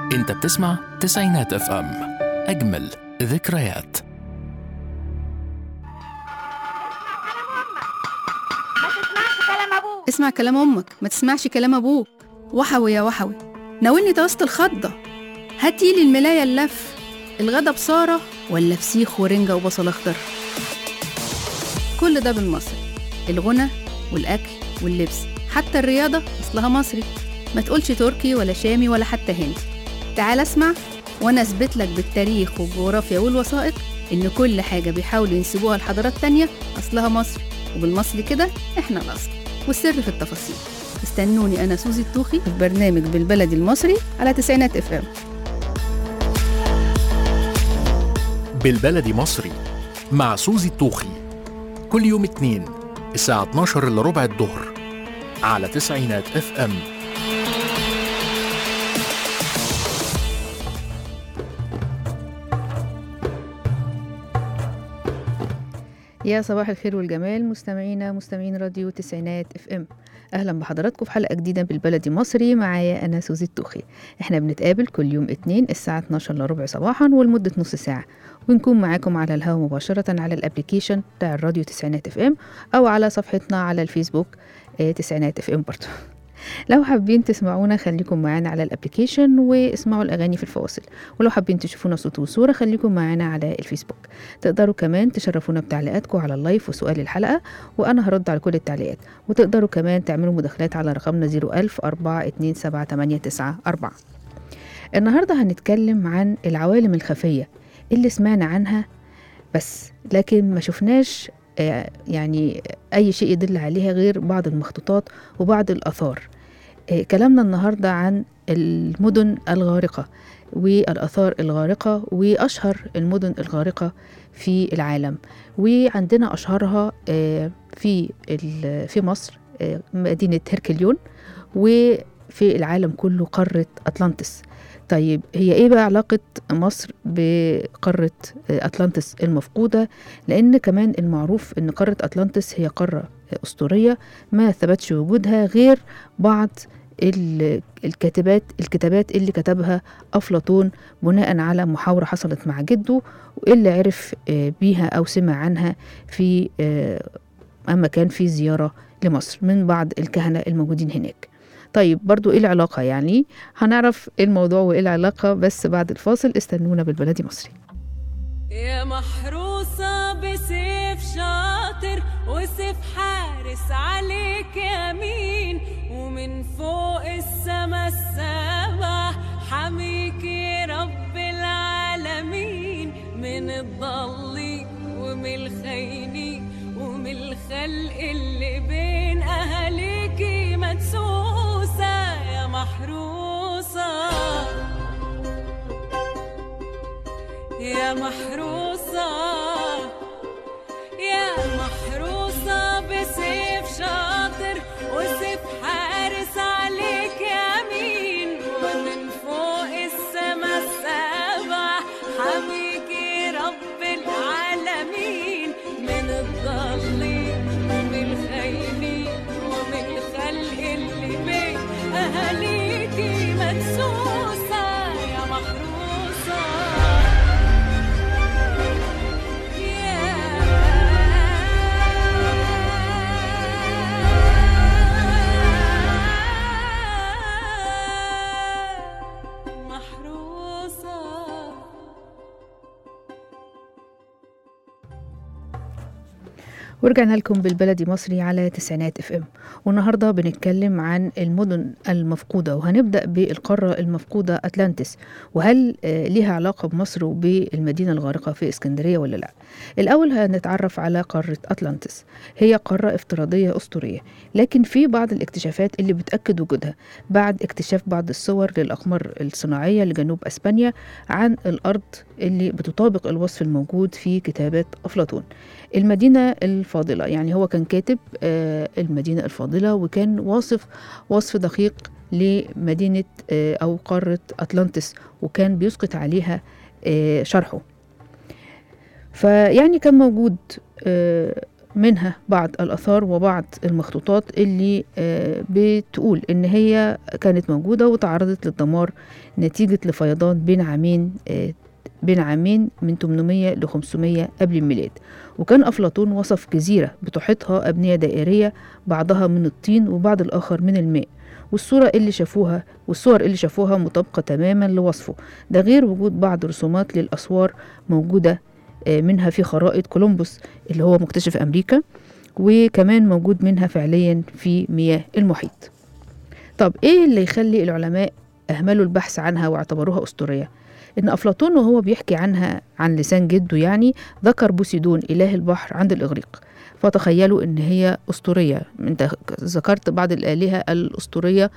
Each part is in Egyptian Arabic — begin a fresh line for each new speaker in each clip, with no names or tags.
انت بتسمع تسعينات اف ام اجمل ذكريات
ما تسمعش كلام ابوك
اسمع كلام امك ما تسمعش كلام ابوك وحوي يا وحوي ناولني توسط الخضة هاتيلي الملاية اللف الغدا بصارة ولا فسيخ ورنجة وبصل أخضر كل ده بالمصري الغنى والأكل واللبس حتى الرياضة أصلها مصري ما تقولش تركي ولا شامي ولا حتى هندي تعال اسمع وأنا أثبت لك بالتاريخ والجغرافيا والوثائق إن كل حاجة بيحاولوا ينسبوها لحضارات تانية أصلها مصري وبالمصري كده إحنا الأصل والسر في التفاصيل استنوني أنا سوزي الطوخي في برنامج بالبلدي المصري على تسعينات اف ام
بالبلدي مصري مع سوزي الطوخي كل يوم اتنين الساعة 12 إلا ربع الظهر على تسعينات اف ام
يا صباح الخير والجمال مستمعينا مستمعين راديو تسعينات اف ام اهلا بحضراتكم في حلقه جديده بالبلدي مصري معايا انا سوزي التوخي احنا بنتقابل كل يوم اتنين الساعه 12 الا ربع صباحا ولمده نص ساعه ونكون معاكم على الهواء مباشره على الابليكيشن بتاع الراديو تسعينات اف ام او على صفحتنا على الفيسبوك آه، تسعينات اف ام برضه لو حابين تسمعونا خليكم معانا على الابليكيشن واسمعوا الاغاني في الفواصل ولو حابين تشوفونا صوت وصوره خليكم معانا على الفيسبوك تقدروا كمان تشرفونا بتعليقاتكم على اللايف وسؤال الحلقه وانا هرد على كل التعليقات وتقدروا كمان تعملوا مداخلات على رقمنا 01000 427 النهارده هنتكلم عن العوالم الخفيه اللي سمعنا عنها بس لكن ما شفناش آه، يعني اي شيء يدل عليها غير بعض المخطوطات وبعض الاثار آه، كلامنا النهارده عن المدن الغارقه والاثار الغارقه واشهر المدن الغارقه في العالم وعندنا اشهرها آه، في ال- في مصر آه، مدينه هركليون وفي العالم كله قاره اطلانتس طيب هي ايه بقى علاقه مصر بقاره آه، اطلانتس المفقوده لان كمان المعروف ان قاره اطلانتس هي قاره اسطوريه ما ثبتش وجودها غير بعض ال- الكاتبات الكتابات اللي كتبها افلاطون بناء على محاوره حصلت مع جده واللي عرف آه، بيها او سمع عنها في آه، اما كان في زياره لمصر من بعض الكهنه الموجودين هناك طيب برضو ايه العلاقه يعني هنعرف إيه الموضوع وايه العلاقه بس بعد الفاصل استنونا بالبلدي مصري
يا محروسة بسيف شاطر وسيف حارس عليك يمين ومن فوق السما السبع حميكي رب العالمين من الضل ومن الخيني ومن الخلق اللي بين أهاليكي مدسوسة يا محروسة يا محروسة يا محروسة بسيف شاطر وسيف حارس عليك يمين ومن فوق السما السبع حميكي رب العالمين من الضل ومن الخيل ومن الخلق اللي بين أهاليكي مدسوسة يا محروسة محروسة
ورجعنا لكم بالبلدي مصري على تسعينات اف ام والنهارده بنتكلم عن المدن المفقوده وهنبدا بالقاره المفقوده اتلانتس وهل آه، ليها علاقه بمصر وبالمدينه الغارقه في اسكندريه ولا لا الاول هنتعرف على قاره اتلانتس هي قاره افتراضيه اسطوريه لكن في بعض الاكتشافات اللي بتاكد وجودها بعد اكتشاف بعض الصور للاقمار الصناعيه لجنوب اسبانيا عن الارض اللي بتطابق الوصف الموجود في كتابات افلاطون المدينة الفاضلة يعني هو كان كاتب آه، المدينة الفاضلة وكان واصف وصف دقيق لمدينة آه، أو قارة أطلانتس وكان بيسقط عليها آه، شرحه فيعني كان موجود آه، منها بعض الآثار وبعض المخطوطات اللي آه، بتقول إن هي كانت موجودة وتعرضت للدمار نتيجة لفيضان بين عامين آه، بين عامين من 800 ل 500 قبل الميلاد وكان أفلاطون وصف جزيرة بتحيطها أبنية دائرية بعضها من الطين وبعض الآخر من الماء والصورة اللي شافوها والصور اللي شافوها مطابقة تماما لوصفه ده غير وجود بعض رسومات للأسوار موجودة آه، منها في خرائط كولومبوس اللي هو مكتشف أمريكا وكمان موجود منها فعليا في مياه المحيط طب إيه اللي يخلي العلماء أهملوا البحث عنها واعتبروها أسطورية؟ إن أفلاطون وهو بيحكي عنها عن لسان جده يعني ذكر بوسيدون إله البحر عند الإغريق فتخيلوا إن هي أسطورية أنت ذكرت بعض الآلهة الأسطورية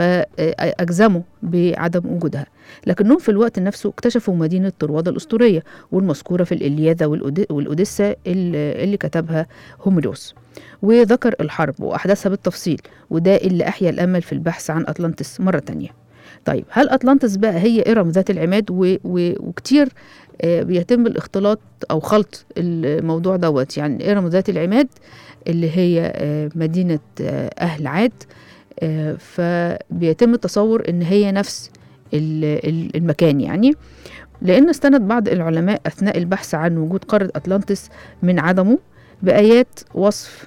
فأجزموا بعدم وجودها لكنهم في الوقت نفسه اكتشفوا مدينة طروادة الأسطورية والمذكورة في الإلياذة والأودي- والأوديسا اللي اللي كتبها هوميروس وذكر الحرب وأحداثها بالتفصيل وده اللي أحيا الأمل في البحث عن أطلانتس مرة تانية طيب هل أطلانتس بقى هي إرم ذات العماد و... و... وكتير آه، بيتم الاختلاط أو خلط الموضوع دوت يعني إرم ذات العماد اللي هي آه، مدينة آه، أهل عاد آه، فبيتم التصور إن هي نفس ال- ال- المكان يعني لأن استند بعض العلماء أثناء البحث عن وجود قارة أطلانتس من عدمه بآيات وصف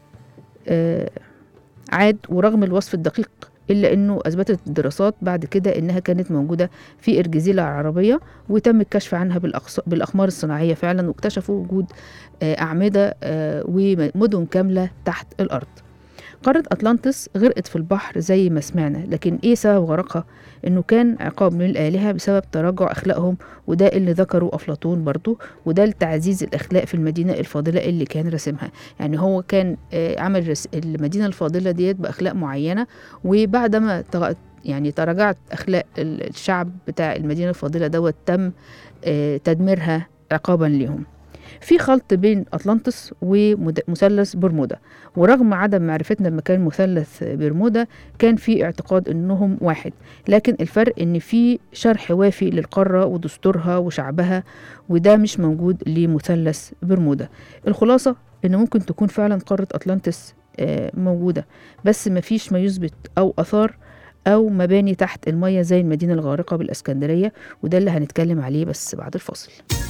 آه، عاد ورغم الوصف الدقيق إلا أنه أثبتت الدراسات بعد كده أنها كانت موجودة في إرجزيلة العربية وتم الكشف عنها بالأقص- بالأقمار الصناعية فعلا واكتشفوا وجود آه، أعمدة آه، ومدن كاملة تحت الأرض قارة أطلانتس غرقت في البحر زي ما سمعنا لكن إيه سبب غرقها؟ إنه كان عقاب من الآلهة بسبب تراجع أخلاقهم وده اللي ذكره أفلاطون برضو وده لتعزيز الأخلاق في المدينة الفاضلة اللي كان راسمها يعني هو كان آه، عمل رس- المدينة الفاضلة ديت بأخلاق معينة وبعدما تغ- يعني تراجعت أخلاق ال- الشعب بتاع المدينة الفاضلة دوت تم آه، تدميرها عقابا لهم في خلط بين أطلانتس ومثلث برمودا ورغم عدم معرفتنا بمكان مثلث برمودا كان في اعتقاد انهم واحد لكن الفرق ان في شرح وافي للقارة ودستورها وشعبها وده مش موجود لمثلث برمودا الخلاصة ان ممكن تكون فعلا قارة اطلانتس آه، موجودة بس مفيش ما يثبت او اثار او مباني تحت المية زي المدينة الغارقة بالاسكندرية وده اللي هنتكلم عليه بس بعد الفاصل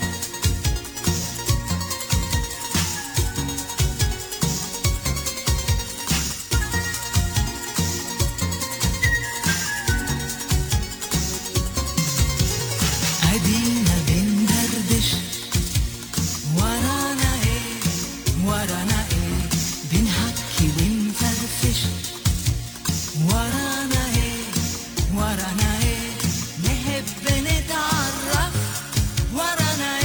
ادينا بندردش ورانا ايه ورانا ايه بنحكي ونفرفش ورانا ايه ورانا ايه نحب نتعرف ورانا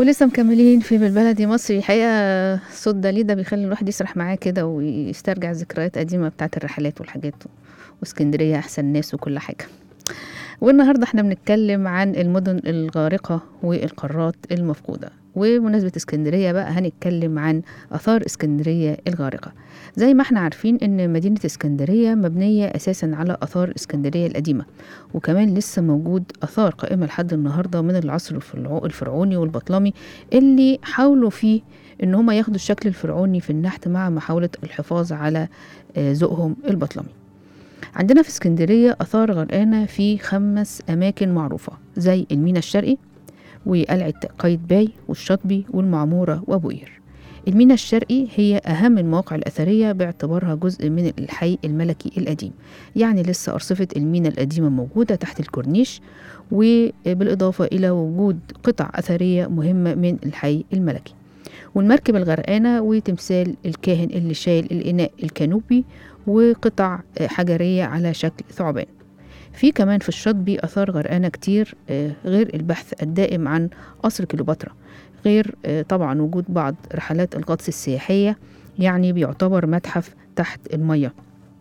ولسه مكملين في بالبلدي مصري الحقيقة صوت داليدا بيخلي الواحد يسرح معاه كده ويسترجع ذكريات قديمة بتاعت الرحلات والحاجات واسكندرية أحسن ناس وكل حاجة والنهاردة احنا بنتكلم عن المدن الغارقة والقارات المفقودة وبمناسبة اسكندرية بقى هنتكلم عن آثار اسكندرية الغارقة زي ما احنا عارفين ان مدينة اسكندرية مبنية اساسا على آثار اسكندرية القديمة وكمان لسه موجود آثار قائمة لحد النهاردة من العصر الفرعو- الفرعوني والبطلمي اللي حاولوا فيه ان هما ياخدوا الشكل الفرعوني في النحت مع محاولة الحفاظ على آه، ذوقهم البطلمي عندنا في اسكندرية آثار غرقانة في خمس أماكن معروفة زي المينا الشرقي وقلعة قايتباي والشاطبي والمعمورة وأبو قير المينا الشرقي هي أهم المواقع الأثرية باعتبارها جزء من الحي الملكي القديم يعني لسه أرصفة المينا القديمة موجودة تحت الكورنيش وبالإضافة إلى وجود قطع أثرية مهمة من الحي الملكي والمركب الغرقانة وتمثال الكاهن اللي شايل الإناء الكانوبي وقطع آه، حجرية على شكل ثعبان في كمان في الشاطبي آثار غرقانة كتير آه، غير البحث الدائم عن قصر كليوباترا غير آه، طبعا وجود بعض رحلات الغطس السياحية يعني بيعتبر متحف تحت المية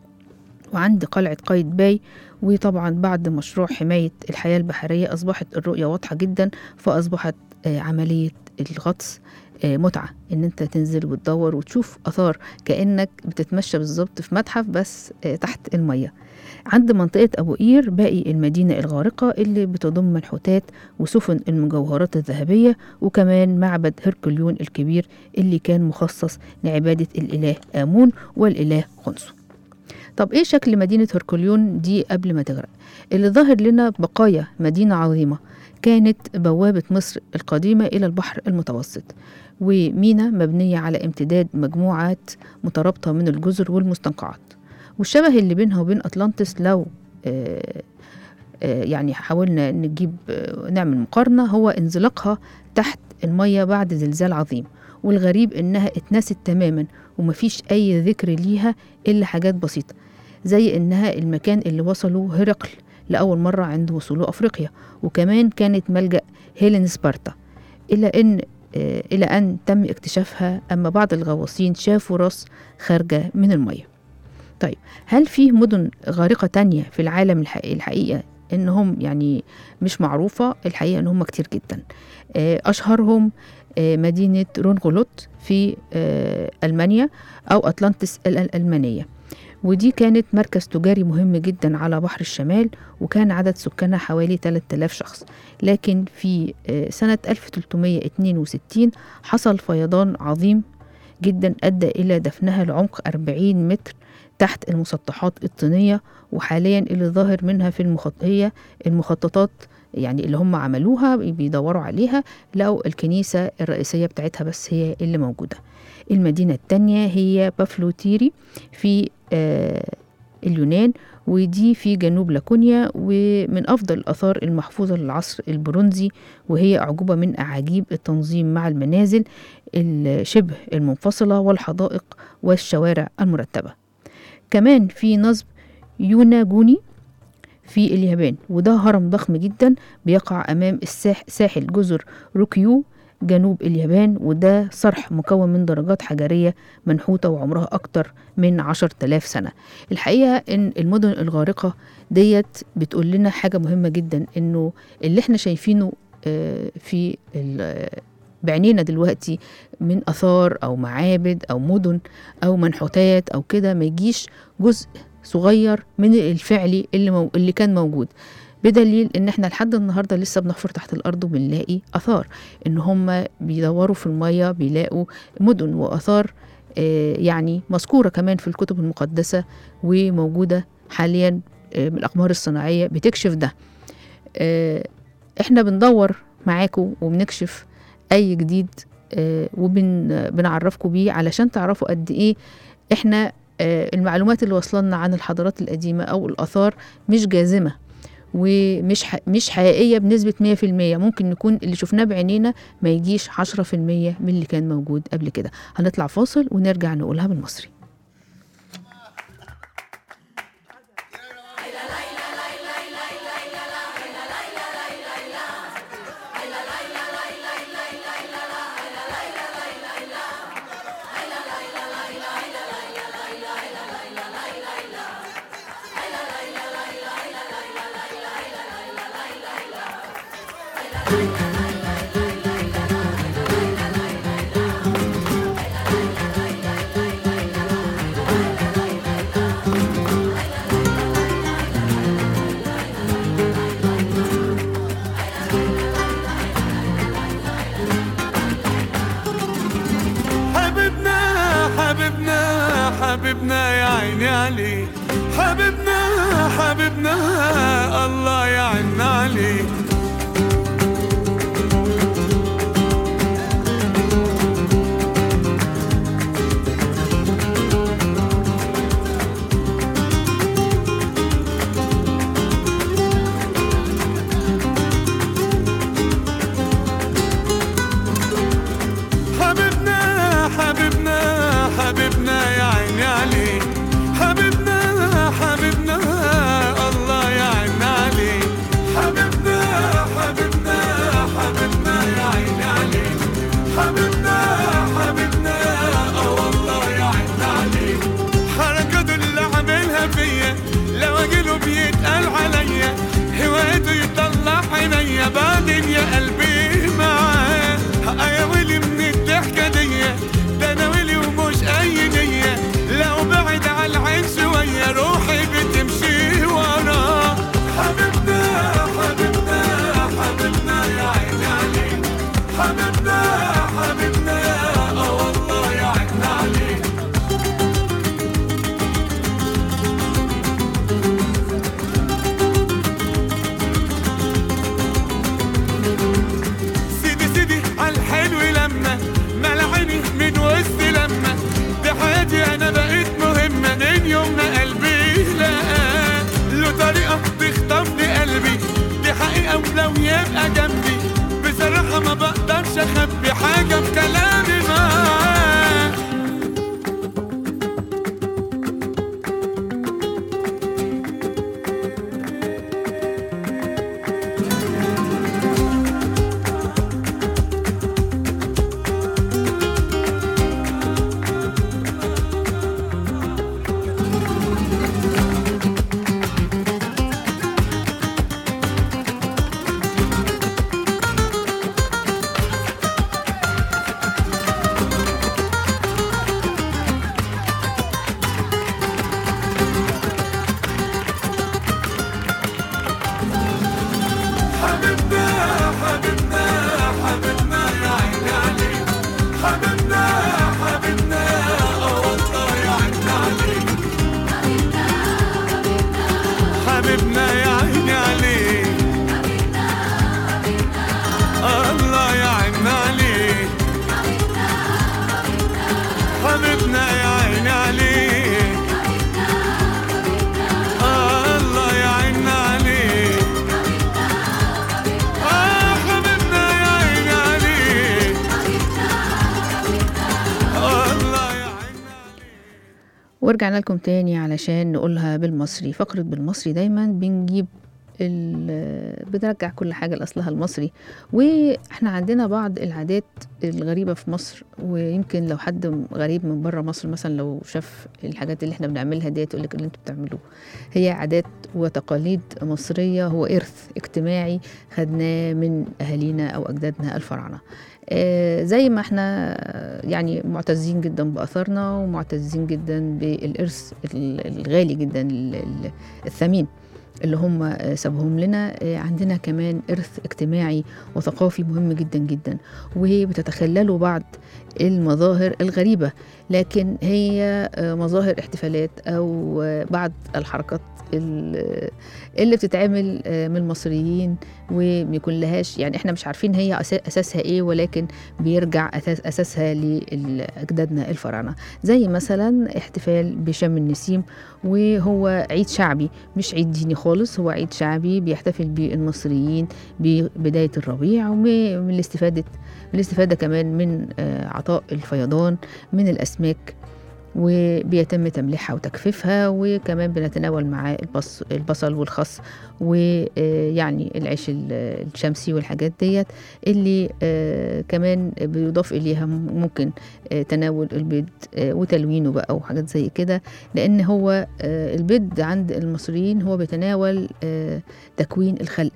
وعند قلعة قايتباي وطبعا بعد مشروع حماية الحياة البحرية أصبحت الرؤية واضحة جدا فأصبحت آه، عملية الغطس آه، متعة إن أنت تنزل وتدور وتشوف آثار كأنك بتتمشى بالظبط في متحف بس آه، تحت المية عند منطقة أبو قير باقي المدينة الغارقة اللي بتضم منحوتات وسفن المجوهرات الذهبية وكمان معبد هركليون الكبير اللي كان مخصص لعبادة الإله آمون والإله خنسو طب إيه شكل مدينة هركليون دي قبل ما تغرق؟ اللي ظاهر لنا بقايا مدينة عظيمة كانت بوابة مصر القديمة إلى البحر المتوسط ومينا مبنية على امتداد مجموعات مترابطة من الجزر والمستنقعات والشبه اللي بينها وبين أطلانتس لو آه، آه، يعني حاولنا نجيب آه، نعمل مقارنة هو انزلاقها تحت المية بعد زلزال عظيم والغريب إنها اتنست تماما ومفيش أي ذكر ليها إلا حاجات بسيطة زي إنها المكان اللي وصلوا هرقل لأول مرة عند وصوله أفريقيا وكمان كانت ملجأ هيلين سبارتا إلى أن آه، إلى أن تم اكتشافها أما بعض الغواصين شافوا راس خارجة من المية طيب هل في مدن غارقة تانية في العالم الحقيقي الحقيقة إنهم يعني مش معروفة الحقيقة إن هم كتير جدا آه، أشهرهم آه، مدينة رونغولوت في آه، ألمانيا أو أطلانتس ال- الألمانية ودي كانت مركز تجاري مهم جدا على بحر الشمال وكان عدد سكانها حوالي 3000 شخص لكن في آه، سنة 1362 حصل فيضان عظيم جدا أدى إلى دفنها لعمق 40 متر تحت المسطحات الطينية وحاليا اللي ظاهر منها في المخط... هي المخططات يعني اللي هم عملوها بيدوروا عليها لقوا الكنيسة الرئيسية بتاعتها بس هي اللي موجودة المدينة التانية هي بافلوتيري في آه اليونان ودي في جنوب لاكونيا ومن أفضل الآثار المحفوظة للعصر البرونزي وهي أعجوبة من أعاجيب التنظيم مع المنازل الشبه المنفصلة والحدائق والشوارع المرتبة كمان في نصب يوناجوني في اليابان وده هرم ضخم جدا بيقع أمام الساح ساحل جزر روكيو جنوب اليابان وده صرح مكون من درجات حجرية منحوتة وعمرها أكتر من عشر تلاف سنة الحقيقة إن المدن الغارقة ديت بتقول لنا حاجة مهمة جدا إنه اللي احنا شايفينه آه، في ال- بعينينا دلوقتي من آثار أو معابد أو مدن أو منحوتات أو كده ما يجيش جزء صغير من الفعلي اللي, مو اللي كان موجود بدليل ان احنا لحد النهارده لسه بنحفر تحت الارض وبنلاقي اثار ان هم بيدوروا في الميه بيلاقوا مدن واثار آه، يعني مذكوره كمان في الكتب المقدسه وموجوده حاليا آه، من الاقمار الصناعيه بتكشف ده آه، احنا بندور معاكم وبنكشف اي جديد وبنعرفكم بيه علشان تعرفوا قد ايه احنا آه، المعلومات اللي وصلنا عن الحضارات القديمه او الاثار مش جازمه ومش ح... مش حقيقيه بنسبه 100% ممكن نكون اللي شفناه بعينينا ما يجيش 10% من اللي كان موجود قبل كده هنطلع فاصل ونرجع نقولها بالمصري
لا
حبيبنا حبيبنا حبيبنا يا عيني عليه حبيبنا حبيبنا الله يعن عليه حبيبنا حبيبنا حبيبنا يا عيني عليه حبيبنا حبيبنا الله يعين عليه حبيبنا حبيبنا حبيبنا يا عيني عليه حبيبنا حبيبنا اه والله يعين عليه حركاته اللي عاملها فيا لو اجيله بيتقال عليا هوايته يطلع عينيا بعدين يا قلبي معاه يا ويلي من الضحكة دي ده انا ويلي ومش اي نية لو بعد على العين شوية روحي بتمشي وراه حبيبنا حبيبنا حبيبنا يا عيني عليك حبيبنا حبيبنا اه والله يا عيني عليك سيدي سيدي عالحلو لما ملعيني من وسط لما دي حياتي انا بقيت مهمة من يوم ما قلبي لقاه له طريقة تخطفني قلبي دي حقيقة ولو يبقى جنبي بصراحة ما بقدرش اخبي حاجة في كلامي معاه حبيبنا حبيبنا حبيبنا يا عيني عليك حبيبنا حبيبنا اه والله يا عيني عليك حبيبنا يا عيني عليك الله يا عيني عليك حبيبنا يا عيني عليك الله يا عيني عليك آه حبيبنا يا عيني عليك الله يا عيني
ورجعنا لكم تاني علشان نقولها بالمصري فقرة بالمصري دايما بنجيب ال- بنرجع كل حاجة لأصلها المصري وإحنا عندنا بعض العادات الغريبة في مصر ويمكن لو حد غريب من بره مصر مثلا لو شاف الحاجات اللي احنا بنعملها ديت يقول لك اللي انتوا بتعملوه هي عادات وتقاليد مصرية هو إرث اجتماعي خدناه من أهالينا أو أجدادنا الفراعنة آه، زي ما احنا آه، يعني معتزين جدا بأثارنا ومعتزين جدا بالإرث ال- الغالي جدا ال- ال- الثمين اللي هم آه، سابوهم لنا آه، عندنا كمان إرث اجتماعي وثقافي مهم جدا جدا وبتتخلله بعض المظاهر الغريبة لكن هي آه، مظاهر احتفالات أو آه، بعض الحركات ال- اللي بتتعمل آه، من المصريين وبيكون لهاش يعني احنا مش عارفين هي أسا- اساسها ايه ولكن بيرجع أساس اساسها لاجدادنا الفراعنه زي مثلا احتفال بشم النسيم وهو عيد شعبي مش عيد ديني خالص هو عيد شعبي بيحتفل به المصريين ببدايه الربيع ومن الاستفاده من الاستفاده كمان من آه، عطاء الفيضان من الاسماك وبيتم تمليحها وتجفيفها وكمان بنتناول معاه البص البصل والخس ويعني العيش ال- الشمسي والحاجات ديت اللي آه، كمان بيضاف إليها ممكن آه، تناول البيض آه، وتلوينه بقى وحاجات زي كده لأن هو آه، البيض عند المصريين هو بيتناول آه، تكوين الخلق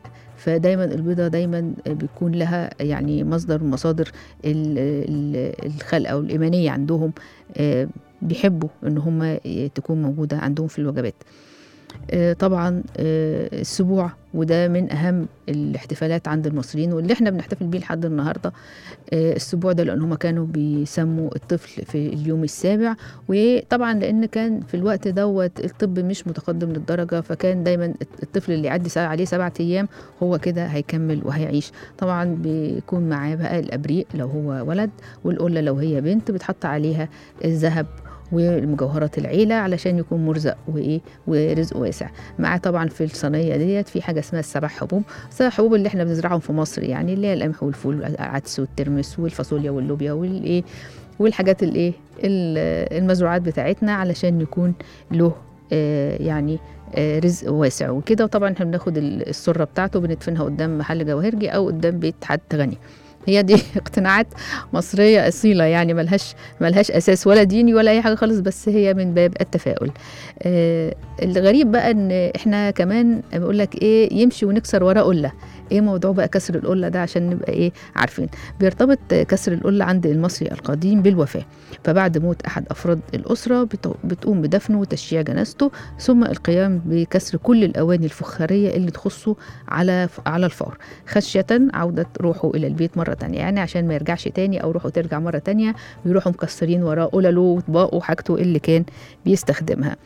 فدايما البيضة دايما بيكون لها يعني مصدر من مصادر ال- ال- الخلق أو الإيمانية عندهم آه، بيحبوا إن هم تكون موجودة عندهم في الوجبات آه، طبعا آه، السبوع وده من اهم الاحتفالات عند المصريين واللي احنا بنحتفل بيه لحد النهارده آه، السبوع ده لان هم كانوا بيسموا الطفل في اليوم السابع وطبعا لان كان في الوقت دوت الطب مش متقدم للدرجه فكان دايما الطفل اللي يعدي سا- عليه سبعة ايام هو كده هيكمل وهيعيش طبعا بيكون معاه بقى الابريق لو هو ولد والقله لو هي بنت بتحط عليها الذهب ومجوهرات العيلة علشان يكون مرزق وإيه ورزق واسع معاه طبعا في الصينية ديت في حاجة اسمها السبع حبوب السبع حبوب اللي احنا بنزرعهم في مصر يعني اللي هي القمح والفول والعدس والترمس والفاصوليا واللوبيا والإيه والحاجات الإيه ال- المزروعات بتاعتنا علشان يكون له آه يعني آه رزق واسع وكده وطبعا احنا بناخد ال- السرة بتاعته بندفنها قدام محل جواهرجي أو قدام بيت حد غني هي دي اقتناعات مصرية أصيلة يعني ملهاش ملهاش أساس ولا ديني ولا أي حاجة خالص بس هي من باب التفاؤل آه الغريب بقى إن إحنا كمان بقول لك إيه يمشي ونكسر وراه قلة إيه موضوع بقى كسر القلة ده عشان نبقى إيه عارفين بيرتبط كسر القلة عند المصري القديم بالوفاة فبعد موت أحد أفراد الأسرة بت- بتقوم بدفنه وتشييع جنازته ثم القيام بكسر كل الأواني الفخارية اللي تخصه على على الفور خشية عودة روحه إلى البيت مرة تانية يعني عشان ما يرجعش تاني أو روحه ترجع مرة تانية ويروحوا مكسرين وراه قلله وطباقه وحاجته اللي كان بيستخدمها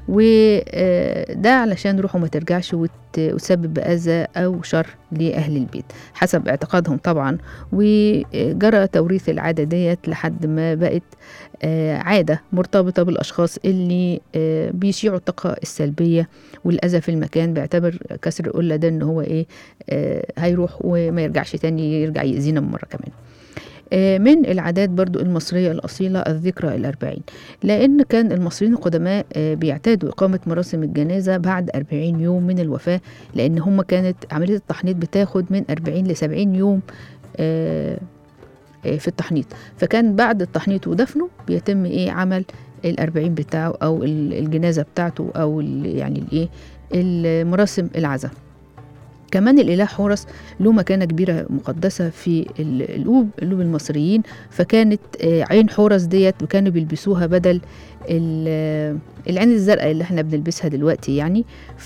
وده علشان روحه ما ترجعش وت- وتسبب بأذى أو شر لأهل البيت حسب اعتقادهم طبعا وجرى توريث العادة ديت لحد ما بقت آه، عادة مرتبطة بالأشخاص اللي آه، بيشيعوا الطاقة السلبية والأذى في المكان بيعتبر كسر القلة ده إن هو إيه آه، هيروح وما يرجعش تاني يرجع يأذينا مرة كمان آه، من العادات برضو المصرية الأصيلة الذكرى الأربعين لأن كان المصريين القدماء آه، بيعتادوا إقامة مراسم الجنازة بعد 40 يوم من الوفاة لأن هم كانت عملية التحنيط بتاخد من 40 ل 70 يوم آه، آه، في التحنيط فكان بعد التحنيط ودفنه بيتم إيه عمل الأربعين بتاعه أو ال- الجنازة بتاعته أو ال- يعني الإيه المراسم العزاء كمان الإله حورس له مكانة كبيرة مقدسة في ال- القلوب قلوب المصريين فكانت آه، عين حورس ديت وكانوا بيلبسوها بدل ال- العين الزرقاء اللي احنا بنلبسها دلوقتي يعني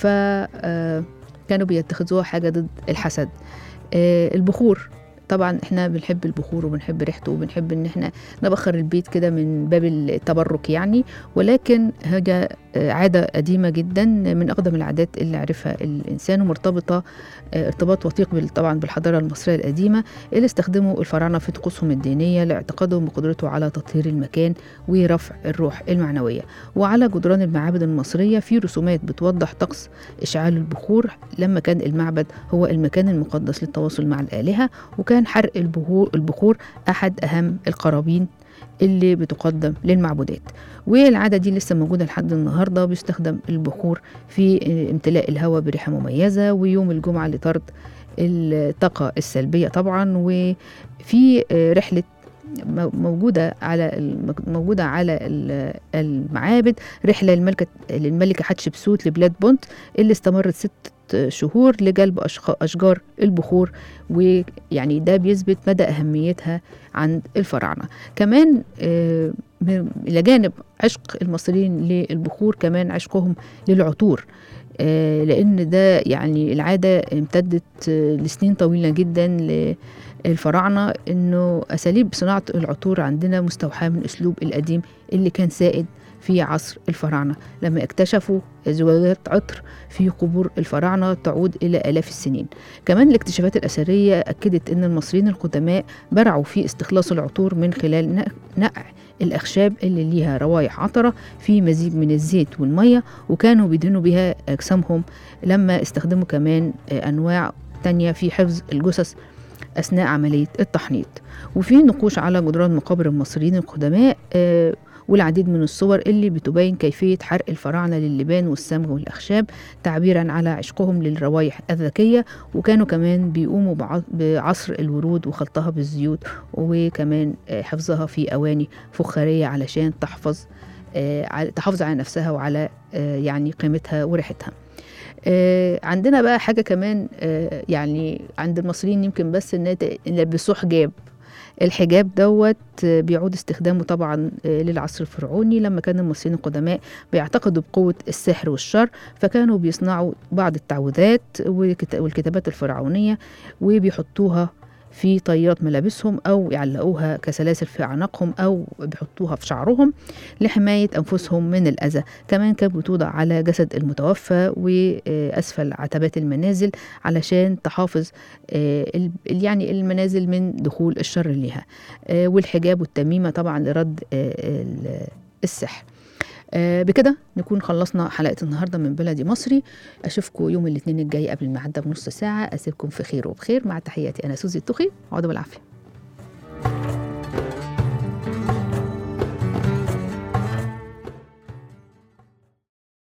فكانوا بيتخذوها حاجة ضد الحسد آه، البخور طبعا احنا بنحب البخور وبنحب ريحته وبنحب ان احنا نبخر البيت كده من باب التبرك يعني ولكن هي آه، عادة قديمة جدا من أقدم العادات اللي عرفها الإنسان ومرتبطة آه، ارتباط وثيق بال- طبعا بالحضارة المصرية القديمة اللي استخدموا الفراعنة في طقوسهم الدينية لاعتقادهم بقدرته على تطهير المكان ورفع الروح المعنوية وعلى جدران المعابد المصرية في رسومات بتوضح طقس إشعال البخور لما كان المعبد هو المكان المقدس للتواصل مع الآلهة وكان حرق البخور, البخور أحد أهم القرابين اللي بتقدم للمعبودات والعادة دي لسه موجودة لحد النهاردة بيستخدم البخور في آه، امتلاء الهواء بريحة مميزة ويوم الجمعة لطرد الطاقة السلبية طبعا وفي آه، رحلة مو- موجودة على الم- موجودة على ال- المعابد رحلة الملكة للملكة حتشبسوت لبلاد بونت اللي استمرت ست شهور لجلب أشخ- أشجار البخور ويعني ده بيثبت مدى أهميتها عند الفراعنة كمان آه، من- إلى جانب عشق المصريين للبخور كمان عشقهم للعطور آه، لأن ده يعني العادة امتدت آه، لسنين طويلة جدا للفراعنة إنه أساليب صناعة العطور عندنا مستوحاة من أسلوب القديم اللي كان سائد في عصر الفراعنة لما اكتشفوا زجاجات عطر في قبور الفراعنة تعود إلى آلاف السنين كمان الاكتشافات الأثرية أكدت أن المصريين القدماء برعوا في استخلاص العطور من خلال نق- نقع الأخشاب اللي ليها روايح عطرة في مزيج من الزيت والمية وكانوا بيدهنوا بها أجسامهم لما استخدموا كمان آه، أنواع تانية في حفظ الجثث أثناء عملية التحنيط وفي نقوش على جدران مقابر المصريين القدماء آه، والعديد من الصور اللي بتبين كيفية حرق الفراعنة للبان والصمغ والأخشاب تعبيرا على عشقهم للروايح الذكية وكانوا كمان بيقوموا بع- بعصر الورود وخلطها بالزيوت وكمان آه، حفظها في أواني فخارية علشان تحفظ آه، على- تحافظ على نفسها وعلى آه، يعني قيمتها وريحتها آه، عندنا بقى حاجة كمان آه، يعني عند المصريين يمكن بس ان يت- يلبسوه حجاب الحجاب دوت آه، بيعود استخدامه طبعا آه، للعصر الفرعوني لما كان المصريين القدماء بيعتقدوا بقوة السحر والشر فكانوا بيصنعوا بعض التعويذات والكت- والكتابات الفرعونية وبيحطوها في طيات ملابسهم أو يعلقوها كسلاسل في أعناقهم أو بيحطوها في شعرهم لحماية أنفسهم من الأذى كمان كانت بتوضع على جسد المتوفى وأسفل عتبات المنازل علشان تحافظ آه، ال- يعني المنازل من دخول الشر ليها آه، والحجاب والتميمة طبعا لرد آه، ال- السحر آه، بكده نكون خلصنا حلقة النهاردة من بلدي مصري أشوفكم يوم الاثنين الجاي قبل الميعاد ده بنص ساعة أسيبكم في خير وبخير مع تحياتي أنا سوزي التخي عقدوا بالعافية